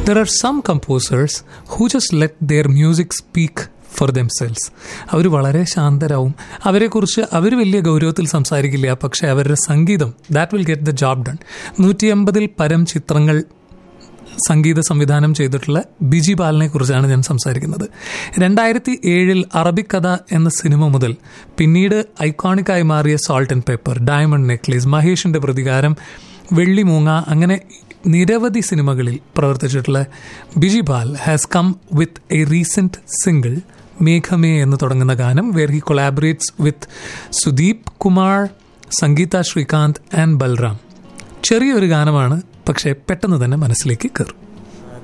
there are some composers who just let their music speak for themselves അവർ വളരെ ശാന്തരാവും അവരെക്കുറിച്ച് അവർ വലിയ ഗൗരവത്തിൽ സംസാരിക്കില്ല പക്ഷേ അവരുടെ സംഗീതം that will get the job done നൂറ്റി അമ്പതിൽ പരം ചിത്രങ്ങൾ സംഗീത സംവിധാനം ചെയ്തിട്ടുള്ള ബിജി ബാലിനെ കുറിച്ചാണ് ഞാൻ സംസാരിക്കുന്നത് രണ്ടായിരത്തി ഏഴിൽ അറബിക് കഥ എന്ന സിനിമ മുതൽ പിന്നീട് ഐക്കോണിക്കായി മാറിയ salt and pepper diamond necklace മഹേഷിന്റെ പ്രതികാരം വെള്ളിമൂങ്ങ അങ്ങനെ നിരവധി സിനിമകളിൽ പ്രവർത്തിച്ചിട്ടുള്ള Biji Bal has come with a recent single മേഘമേ എന്ന് തുടങ്ങുന്ന ഗാനം where he collaborates with Sudeep Kumar Sangeetha Srikanth and Balram ചെറിയൊരു ഗാനമാണ് പക്ഷേ പെട്ടെന്ന് തന്നെ മനസ്സിലേക്ക് കയറും